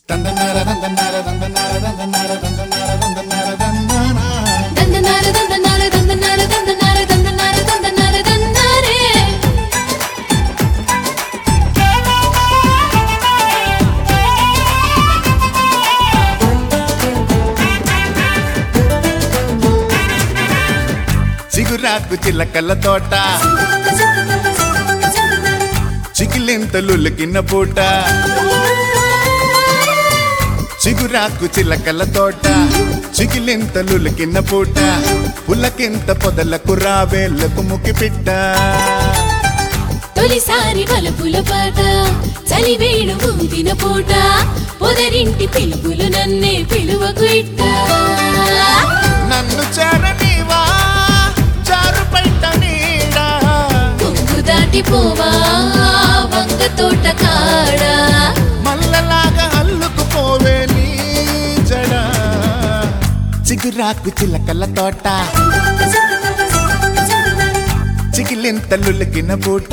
దందనార దందనార దందనార దందనార దందనార దందనార దందనారే చిగురాకు చిలకల తోట చికిలింతలుకిన పూట చిగురాకు చిలకల తోట చికిలింతలుకిన పూట పులకింత పొదలకు రావేళ్లకు ముకి పిట్ట తొలిసారి వలపుల పాట చలివేణు ఊదిన పూట పొదరింటి పిలుపులు నన్నే పిలువకు ఇట్ట నన్ను చేరనీవా చారు పైట నీడా కొంగు దాటిపోవా వంగ తోట కాడా మల్లలాగా అల్లుకుపోవే నీ జడ చిగురాకు చిలకల తోట చికిలింతలుకిన పూట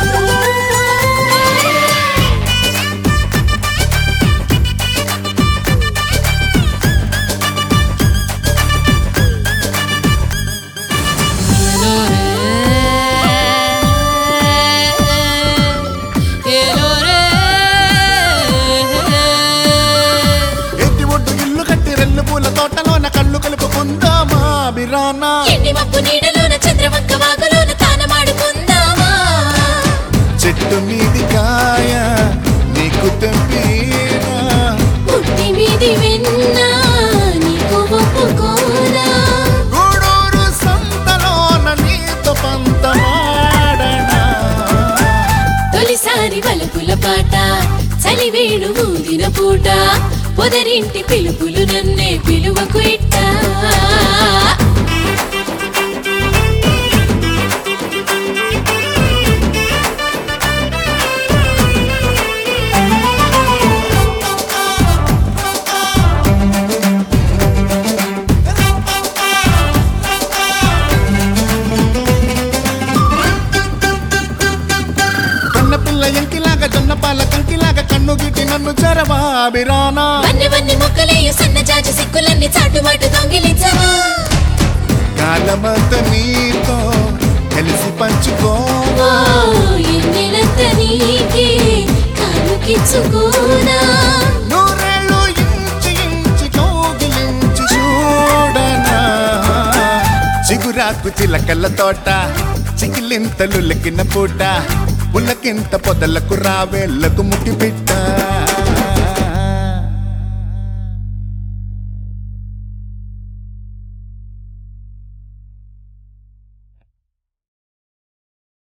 ఎత్తి ఒడ్డు ఇల్లు కట్టి రెల్లు పూల తోటలోన కళ్ళు కలుపుకుందామా బిరానా ఎండి మబ్బు నీడలోన చంద్రవంక వాగులోన తానమాడుకుందామా చెట్టు మీది కాయ నీకు తెంపినా పుట్టి మీది వెన్నా నీకు ఒప్పుకోనా గూడూరు సంతలోన నీతో పంతమాడనా తొలిసారి వలపుల పాట చలివేణు ఊదిన పూట పొదరింటి పిలుపులు నన్నే పిలువకు ఇట్ట కన్న పిల్ల ఎంకిలాగా జొన్న పాల కంకిలాగా కన్ను గిట్టి నన్ను జరవా బిరానా వన్నె వన్నె మొక్కలేయు సన్న జాజి సిక్కులన్నీ చాటుమాటు దొంగిలించవా కాలమంత నీతో కలిసి పంచుకోవా ఓ, ఎన్నెలంత నీకే కానుకిచ్చుకోనా నూరేళ్ళు ఇంచి ఇంచి కౌగిలించి చూడనా చిగురాకు చిలకల తోట చికిలింతలుకిన పూట పులకింత పొదలకు రావేళ్లకు ముట్టి పెట్ట